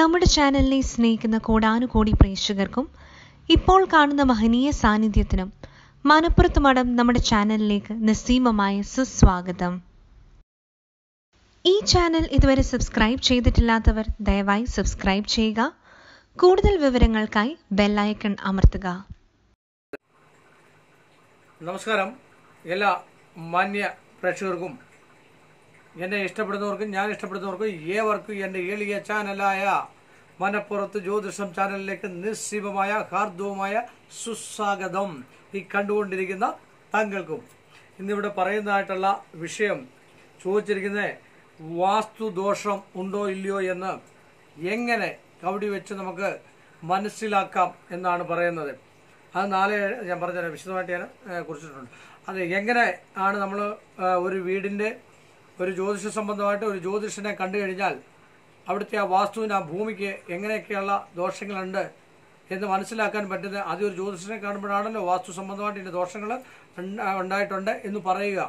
നമ്മുടെ ചാനലിനെ സ്നേഹിക്കുന്ന കോടാനുകോടി പ്രേക്ഷകർക്കും ഇപ്പോൾ കാണുന്ന മഹനീയ സാന്നിധ്യത്തിനും മനപ്പുറത്ത് മഠം നമ്മുടെ ചാനലിലേക്ക് നിസ്സീമമായ സുസ്വാഗതം ഈ ചാനൽ ഇതുവരെ സബ്സ്ക്രൈബ് ചെയ്തിട്ടില്ലാത്തവർ ദയവായി സബ്സ്ക്രൈബ് ചെയ്യുക കൂടുതൽ വിവരങ്ങൾക്കായി ബെല്ലൈക്കൺ അമർത്തുക നമസ്കാരം എല്ലാ മാന്യ പ്രേക്ഷകർക്കും എന്നെ ഇഷ്ടപ്പെടുന്നവർക്കും ഞാൻ ഇഷ്ടപ്പെടുന്നവർക്കും ഏവർക്കും എൻ്റെ എളിയ ചാനലായ മനപ്പുറത്ത് ജ്യോതിഷം ചാനലിലേക്ക് നിസ്സീമമായ ഹാർദവുമായ സുസ്വാഗതം ഈ കണ്ടുകൊണ്ടിരിക്കുന്ന താങ്കൾക്കും ഇന്നിവിടെ പറയുന്നതായിട്ടുള്ള വിഷയം ചോദിച്ചിരിക്കുന്നത് വാസ്തുദോഷം ഉണ്ടോ ഇല്ലയോ എന്ന് എങ്ങനെ കവടി വെച്ച് നമുക്ക് മനസ്സിലാക്കാം എന്നാണ് പറയുന്നത് അത് നാളെ ഞാൻ പറഞ്ഞുതരാം വിശദമായിട്ട് ഞാൻ ഏഹ്, കുറിച്ചിട്ടുണ്ട് അത് എങ്ങനെ ആണ് നമ്മൾ ഒരു വീടിൻ്റെ ഒരു ജ്യോതിഷ സംബന്ധമായിട്ട് ഒരു ജ്യോതിഷനെ കണ്ടു കഴിഞ്ഞാൽ അവിടുത്തെ ആ വാസ്തുവിന് ആ ഭൂമിക്ക് എങ്ങനെയൊക്കെയുള്ള ദോഷങ്ങളുണ്ട് എന്ന് മനസ്സിലാക്കാൻ പറ്റുന്ന ആദ്യം ഒരു ജ്യോതിഷനെ കാണുമ്പോഴാണല്ലോ വാസ്തു സംബന്ധമായിട്ട് ഇതിൻ്റെ ദോഷങ്ങൾ ഉണ്ട- ഉണ്ടായിട്ടുണ്ട് എന്ന് പറയുക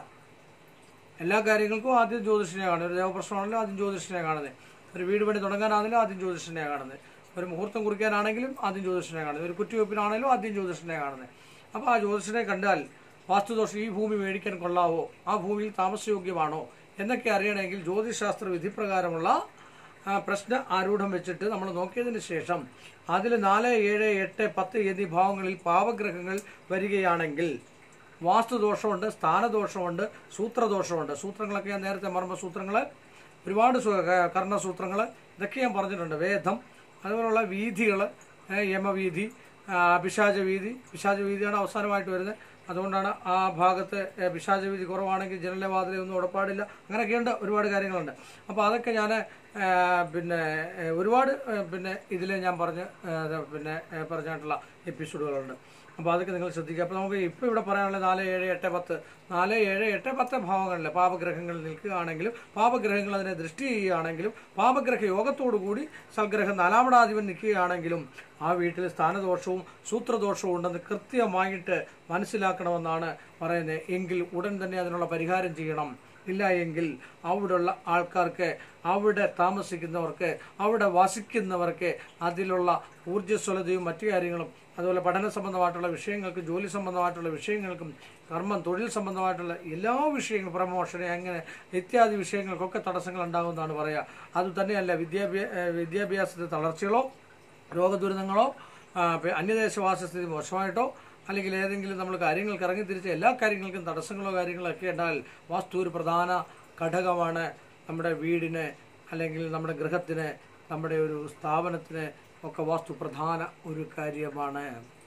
എല്ലാ കാര്യങ്ങൾക്കും ആദ്യം ജ്യോതിഷനെ കാണുന്നത് ഒരു ദേവപ്രശ്നമാണല്ലോ ആദ്യം ജ്യോതിഷനെ കാണുന്നത് ഒരു വീട് പണി തുടങ്ങാനാണെങ്കിലും ആദ്യം ജ്യോതിഷനെ കാണുന്നത് ഒരു മുഹൂർത്തം കുറിക്കാനാണെങ്കിലും ആദ്യം ജ്യോതിഷനെ കാണുന്നത് ഒരു കുറ്റിവെപ്പിനാണെങ്കിലും ആദ്യം ജ്യോതിഷനെ കാണുന്നത് അപ്പോൾ ആ ജ്യോതിഷനെ കണ്ടാൽ വാസ്തുദോഷം ഈ ഭൂമി മേടിക്കാൻ കൊള്ളാവോ ആ ഭൂമിയിൽ താമസയോഗ്യമാണോ എന്നൊക്കെ അറിയണമെങ്കിൽ ജ്യോതിശാസ്ത്ര വിധിപ്രകാരമുള്ള ആ, പ്രശ്ന ആരൂഢം വെച്ചിട്ട് നമ്മൾ നോക്കിയതിന് ശേഷം അതിൽ നാല് ഏഴ് എട്ട് പത്ത് എന്നീ ഭാവങ്ങളിൽ പാവഗ്രഹങ്ങൾ വരികയാണെങ്കിൽ വാസ്തുദോഷമുണ്ട് സ്ഥാനദോഷമുണ്ട് സൂത്രദോഷമുണ്ട് സൂത്രങ്ങളൊക്കെ ഞാൻ നേരത്തെ മർമ്മ സൂത്രങ്ങൾ ഒരുപാട് സു- ക- കർണസൂത്രങ്ങൾ ഇതൊക്കെ ഞാൻ പറഞ്ഞിട്ടുണ്ട് വേദം അതുപോലുള്ള വീതികൾ യമവീതി ആ, പിശാചവീതി പിശാചവീതിയാണ് അവസാനമായിട്ട് വരുന്നത് അതുകൊണ്ടാണ് ആ ഭാഗത്ത് ഏ, പിശാചവീതി കുറവാണെങ്കിൽ ജനലെ വാതിലെ ഒന്നും ഉടപ്പാടില്ല അങ്ങനെയൊക്കെയുണ്ട് ഒരുപാട് കാര്യങ്ങളുണ്ട് അപ്പോൾ അതൊക്കെ ഞാൻ പിന്നെ ഏ, ഒരുപാട് ഏ, പിന്നെ ഇതിൽ ഞാൻ പറഞ്ഞ് ഏ, അത് പിന്നെ ഏ, പറഞ്ഞിട്ടുള്ള എപ്പിസോഡുകളുണ്ട് അപ്പോൾ അതൊക്കെ നിങ്ങൾ ശ്രദ്ധിക്കുക അപ്പോൾ നമുക്ക് ഇപ്പോൾ ഇവിടെ പറയാനുള്ളത് നാല് ഏഴ് എട്ട് പത്ത് നാല് ഏഴ് എട്ട് പത്ത് ഭാവങ്ങളിൽ പാപഗ്രഹങ്ങളിൽ നിൽക്കുകയാണെങ്കിലും പാപഗ്രഹങ്ങൾ അതിനെ ദൃഷ്ടി ചെയ്യുകയാണെങ്കിലും പാപഗ്രഹ യോഗത്തോടു കൂടി സൽഗ്രഹം നാലാമടാധിപൻ നിൽക്കുകയാണെങ്കിലും ആ വീട്ടിൽ സ്ഥാനദോഷവും സൂത്രദോഷവും ഉണ്ടെന്ന് കൃത്യമായിട്ട് മനസ്സിലാക്കണമെന്നാണ് പറയുന്നത് എങ്കിൽ ഉടൻ തന്നെ അതിനുള്ള പരിഹാരം ചെയ്യണം ഇല്ല എങ്കിൽ അവിടെയുള്ള ആൾക്കാർക്ക് അവിടെ താമസിക്കുന്നവർക്ക് അവിടെ വസിക്കുന്നവർക്ക് അതിലുള്ള ഊർജ്ജസ്വലതയും മറ്റു കാര്യങ്ങളും അതുപോലെ പഠന സംബന്ധമായിട്ടുള്ള വിഷയങ്ങൾക്കും ജോലി സംബന്ധമായിട്ടുള്ള വിഷയങ്ങൾക്കും കർമ്മം തൊഴിൽ സംബന്ധമായിട്ടുള്ള എല്ലാ വിഷയങ്ങളും പ്രമോഷന് അങ്ങനെ ഇത്യാദി വിഷയങ്ങൾക്കൊക്കെ തടസ്സങ്ങൾ ഉണ്ടാകുമെന്നാണ് പറയുക അത് തന്നെയല്ല വിദ്യാഭ്യാ ഏഹ് വിദ്യാഭ്യാസത്തിൽ തളർച്ചകളോ രോഗദുരിതങ്ങളോ ആ, പി- അന്യദേശവാസസ്ഥിതി മോശമായിട്ടോ അല്ലെങ്കിൽ ഏതെങ്കിലും നമ്മൾ കാര്യങ്ങൾക്ക് ഇറങ്ങി തിരിച്ച എല്ലാ കാര്യങ്ങൾക്കും തടസ്സങ്ങളോ കാര്യങ്ങളോ ഒക്കെ ഉണ്ടായാൽ വാസ്തു ഒരു പ്രധാന ഘടകമാണ് നമ്മുടെ വീടിന് അല്ലെങ്കിൽ നമ്മുടെ ഗൃഹത്തിന് നമ്മുടെ ഒരു സ്ഥാപനത്തിന് ഒക്കെ വാസ്തു പ്രധാന ഒരു കാര്യമാണ്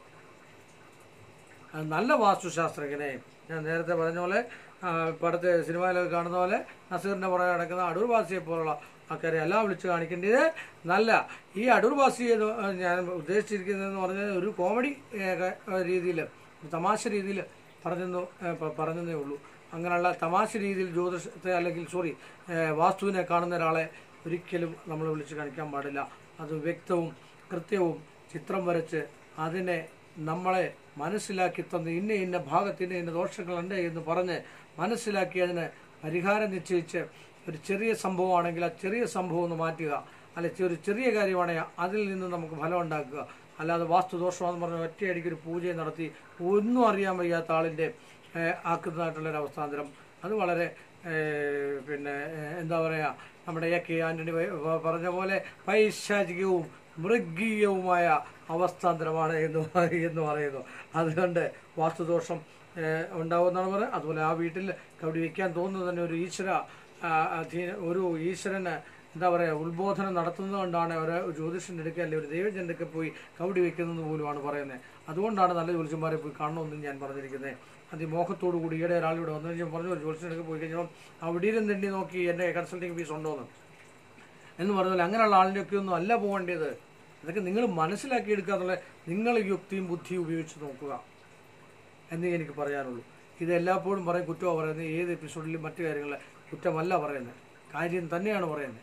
അത് നല്ല വാസ്തുശാസ്ത്രജ്ഞനെ ഞാൻ നേരത്തെ പറഞ്ഞ പോലെ ആ, പടത്തെ സിനിമയിലൊക്കെ കാണുന്ന പോലെ നസീറിന്റെ പുറകെ നടക്കുന്ന അടൂർവാസിയെ പോലുള്ള ആൾക്കാരെ എല്ലാം വിളിച്ച് കാണിക്കേണ്ടത് നല്ല ഈ അടൂർവാസി എന്ന് ഞാൻ ഉദ്ദേശിച്ചിരിക്കുന്നതെന്ന് പറഞ്ഞാൽ ഒരു കോമഡി രീതിയിൽ തമാശ രീതിയിൽ പറഞ്ഞെന്നു ഏ, പ- പറഞ്ഞതേ ഉള്ളൂ അങ്ങനെയുള്ള തമാശ രീതിയിൽ ജ്യോതിഷത്തെ അല്ലെങ്കിൽ സോറി വാസ്തുവിനെ കാണുന്ന ഒരാളെ ഒരിക്കലും നമ്മൾ വിളിച്ച് കാണിക്കാൻ പാടില്ല അത് വ്യക്തവും കൃത്യവും ചിത്രം വരച്ച് അതിനെ നമ്മളെ മനസ്സിലാക്കി തന്ന് ഇന്ന ഇന്ന ഭാഗത്തിന് ഇന്ന ദോഷങ്ങളുണ്ട് എന്ന് പറഞ്ഞ് മനസ്സിലാക്കി അതിന് പരിഹാരം നിശ്ചയിച്ച് ഒരു ചെറിയ സംഭവമാണെങ്കിൽ ആ ചെറിയ സംഭവം ഒന്ന് മാറ്റുക അല്ലെ ഒരു ചെറിയ കാര്യമാണെങ്കിൽ അതിൽ നിന്ന് നമുക്ക് ഫലം ഉണ്ടാക്കുക അല്ലാതെ വാസ്തുദോഷമാണെന്ന് പറഞ്ഞ് ഒറ്റയടിക്ക് ഒരു പൂജയും നടത്തി ഒന്നും അറിയാൻ വയ്യാത്ത ആളിൻ്റെ ഏഹ്, ആക്കുന്നതായിട്ടുള്ളൊരു അവസ്ഥാന്തരം അത് വളരെ ഏഹ്, പിന്നെ ഏഹ്, എന്താ പറയുക നമ്മുടെ എ കെ ആന്റണി വ- വ- പറഞ്ഞ പോലെ പൈശാചികവും മൃഗീയവുമായ അവസ്ഥാന്തരമാണ് എന്ന് പ- എന്ന് പറയുന്നു അതുകൊണ്ട് വാസ്തുദോഷം ഏഹ്, ഉണ്ടാവുമെന്നാണ് പറയുന്നത് അതുപോലെ ആ വീട്ടിൽ കവടി വയ്ക്കാൻ തോന്നുന്നത് തന്നെ ഒരു ഈശ്വര ആ, അധീന ഒരു ഈശ്വരന് എന്താ പറയുക ഉത്ബോധനം നടത്തുന്നത് കൊണ്ടാണ് ഒരു ജ്യോതിഷൻ എടുക്കുക അല്ലെങ്കിൽ ഒരു ദൈവജനൊക്കെ പോയി കവടി വെക്കുന്നത് പോലുമാണ് പറയുന്നത് അതുകൊണ്ടാണ് നല്ല ജ്യോതിഷന്മാരെ പോയി കാണണമെന്ന് ഞാൻ പറഞ്ഞിരിക്കുന്നത് അതിമോഹത്തോടു കൂടി ഈയിടെ ഒരാൾ ഇവിടെ വന്നു കഴിഞ്ഞാൽ പറഞ്ഞു ഒരു ജ്യോതിഷനൊക്കെ പോയി കഴിഞ്ഞാൽ അവിടെ ഇരുന്ന് എണ്ണി നോക്കി എൻ്റെ കൺസൾട്ടിങ് ഫീസ് ഉണ്ടോന്ന് എന്ന് പറഞ്ഞാൽ അങ്ങനെയുള്ള ആളിൻ്റെ ഒക്കെ ഒന്നും അല്ല പോകേണ്ടത് ഇതൊക്കെ നിങ്ങൾ മനസ്സിലാക്കിയെടുക്കുക എന്നുള്ള നിങ്ങൾ യുക്തിയും ബുദ്ധിയും ഉപയോഗിച്ച് നോക്കുക എന്നേ എനിക്ക് പറയാനുള്ളൂ ഇത് എല്ലായ്പ്പോഴും പറയും കുറ്റമാണ് പറയുന്നത് ഏത് എപ്പിസോഡിലും മറ്റു കാര്യങ്ങൾ കുറ്റമല്ല പറയുന്നത് കാര്യം തന്നെയാണ് പറയുന്നത്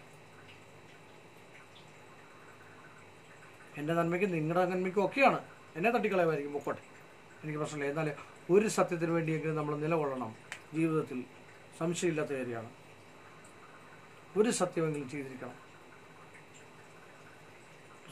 എൻ്റെ നന്മയ്ക്കും നിങ്ങളുടെ നന്മയ്ക്കും ഒക്കെയാണ് എന്നെ തട്ടിക്കളയുമായിരിക്കും പൊക്കോട്ടെ എനിക്ക് പ്രശ്നമില്ല എന്നാൽ ഒരു സത്യത്തിന് വേണ്ടിയെങ്കിലും നമ്മൾ നിലകൊള്ളണം ജീവിതത്തിൽ സംശയമില്ലാത്ത കാര്യമാണ് ഒരു സത്യമെങ്കിലും ചെയ്തിരിക്കണം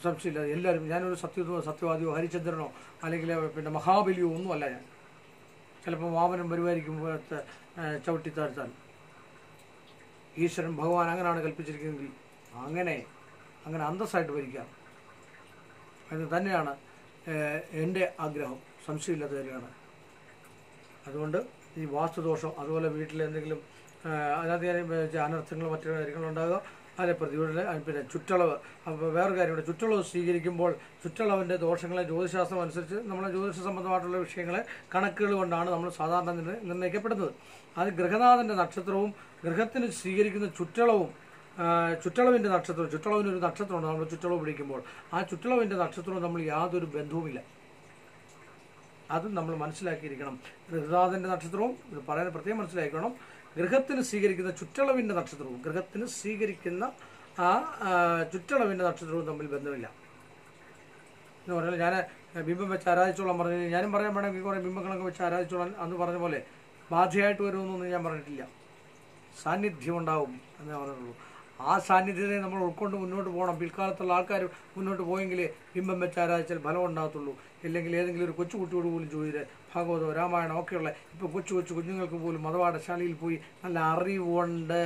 സംശയമില്ല എല്ലാവരും ഞാനൊരു സത്യ സത്യവാദിയോ ഹരിചന്ദ്രനോ അല്ലെങ്കിൽ പിന്നെ മഹാബലിയോ ഒന്നുമല്ല ഞാൻ ചിലപ്പോൾ വാമനം വരുമായിരിക്കും പോലത്തെ ചവിട്ടി താഴ്ത്താൻ ഈശ്വരൻ ഭഗവാൻ അങ്ങനെയാണ് കൽപ്പിച്ചിരിക്കുന്നതെങ്കിൽ അങ്ങനെ അങ്ങനെ അന്തസ്സായിട്ട് ഭരിക്കാം എന്ന് തന്നെയാണ് ഏഹ്, എൻ്റെ ആഗ്രഹം സംശയമില്ലാത്ത കാര്യമാണ് അതുകൊണ്ട് ഈ വാസ്തുദോഷം അതുപോലെ വീട്ടിൽ എന്തെങ്കിലും ഏഹ്, അതിനകത്ത് ഞാൻ വിചാരിച്ച അനർത്ഥങ്ങളും മറ്റു കാര്യങ്ങളും ഉണ്ടാകുക അതിനെ പ്രതികൂല പിന്നെ ചുറ്റളവ് അപ്പോൾ വേറൊരു കാര്യമുണ്ട് ചുറ്റളവ് സ്വീകരിക്കുമ്പോൾ ചുറ്റളവിൻ്റെ ദോഷങ്ങളെ ജ്യോതിശാസ്ത്രം അനുസരിച്ച് നമ്മളെ ജ്യോതിഷ സംബന്ധമായിട്ടുള്ള വിഷയങ്ങളെ കണക്കുകൾ കൊണ്ടാണ് നമ്മൾ സാധാരണ നിർണ്ണ- നിർണ്ണയിക്കപ്പെടുന്നത് അത് ഗൃഹനാഥൻ്റെ നക്ഷത്രവും ഗൃഹത്തിന് സ്വീകരിക്കുന്ന ചുറ്റളവും ആ, ചുറ്റളവിൻ്റെ നക്ഷത്രം ചുറ്റളവിന് ഒരു നക്ഷത്രമുണ്ട് നമ്മൾ ചുറ്റളവ് പിടിക്കുമ്പോൾ ആ ചുറ്റളവിൻ്റെ നക്ഷത്രവും നമ്മൾ യാതൊരു ബന്ധവുമില്ല അതും നമ്മൾ മനസ്സിലാക്കിയിരിക്കണം ഗൃഹനാഥൻ്റെ നക്ഷത്രവും ഇത് പറയാൻ പ്രത്യേകം മനസ്സിലാക്കണം ഗൃഹത്തിന് സ്വീകരിക്കുന്ന ചുറ്റളവിൻ്റെ നക്ഷത്രവും ഗൃഹത്തിന് സ്വീകരിക്കുന്ന ആ ആ, ചുറ്റളവിൻ്റെ നക്ഷത്രവും തമ്മിൽ ബന്ധമില്ല എന്ന് പറഞ്ഞാൽ ഞാൻ ബിംബം വെച്ച് ആരാധിച്ചോളാൻ പറഞ്ഞു ഞാനും പറയാൻ വേണമെങ്കിൽ കുറേ ബിംബങ്ങളൊക്കെ വെച്ച് ആരാധിച്ചോളാൻ അന്ന് പറഞ്ഞ പോലെ ബാധയായിട്ട് വരുമെന്നൊന്നും ഞാൻ പറഞ്ഞിട്ടില്ല സാന്നിധ്യം ഉണ്ടാവും എന്നേ പറഞ്ഞുള്ളൂ ആ സാന്നിധ്യത്തെ നമ്മൾ ഉൾക്കൊണ്ട് മുന്നോട്ട് പോകണം പിൽക്കാലത്തുള്ള ആൾക്കാർ മുന്നോട്ട് പോയെങ്കിലേ ബിംബം വെച്ച് ആരാധിച്ചാൽ ഫലം ഉണ്ടാകത്തുള്ളൂ ഇല്ലെങ്കിൽ ഏതെങ്കിലും ഒരു കൊച്ചു കുട്ടിയോട് പോലും ചോദിച്ച് ഭാഗവതോ രാമായണം ഒക്കെയുള്ള ഇപ്പോൾ കൊച്ചു കൊച്ചു കുഞ്ഞുങ്ങൾക്ക് പോലും മതപാഠശാലയിൽ പോയി നല്ല അറിവുണ്ട്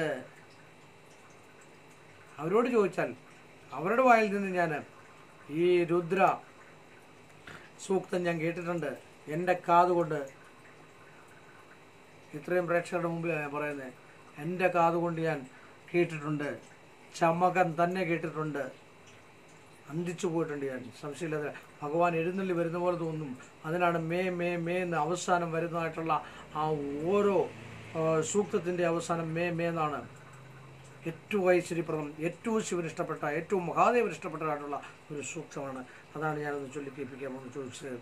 അവരോട് ചോദിച്ചാൽ അവരുടെ വായിൽ നിന്ന് ഞാൻ ഈ രുദ്ര സൂക്തം ഞാൻ കേട്ടിട്ടുണ്ട് എൻ്റെ കാതുകൊണ്ട് ഇത്രയും പ്രേക്ഷകരുടെ മുമ്പിലാണ് ഞാൻ പറയുന്നത് എൻ്റെ കാതുകൊണ്ട് ഞാൻ കേട്ടിട്ടുണ്ട് ചമകൻ തന്നെ കേട്ടിട്ടുണ്ട് അന്തിച്ചു പോയിട്ടുണ്ട് ഞാൻ സംശയമില്ലാതെ ഭഗവാൻ എഴുന്നള്ളി വരുന്ന പോലെ തോന്നും അതിനാണ് മേ മേ മേ എന്ന് അവസാനം വരുന്നതായിട്ടുള്ള ആ ഓരോ ആ, സൂക്തത്തിൻ്റെ അവസാനം മേ മേ എന്നാണ് ഏറ്റവും ഐശ്വര്യപ്രദം ഏറ്റവും ശിവന് ഇഷ്ടപ്പെട്ട ഏറ്റവും മഹാദേവന് ഇഷ്ടപ്പെട്ടതായിട്ടുള്ള ഒരു സൂക്തമാണ് അതാണ് ഞാനൊന്ന് ചൊല്ലി കേൾപ്പിക്കാമെന്ന് ചോദിച്ചത്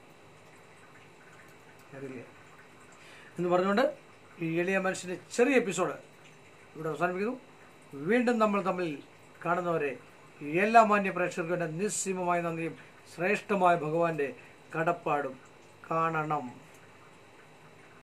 അറിയില്ലേ എന്ന് പറഞ്ഞുകൊണ്ട് ഈ എളിയ മനുഷ്യൻ്റെ ചെറിയ എപ്പിസോഡ് ഇവിടെ അവസാനിപ്പിക്കുന്നു വീണ്ടും നമ്മൾ തമ്മിൽ കാണുന്നവരെ എല്ലാ മാന്യ പ്രേക്ഷകർക്കും എൻ്റെ നിസ്സീമമായ നന്ദിയും ശ്രേഷ്ഠമായ ഭഗവാന്റെ കടപ്പാടും കാണണം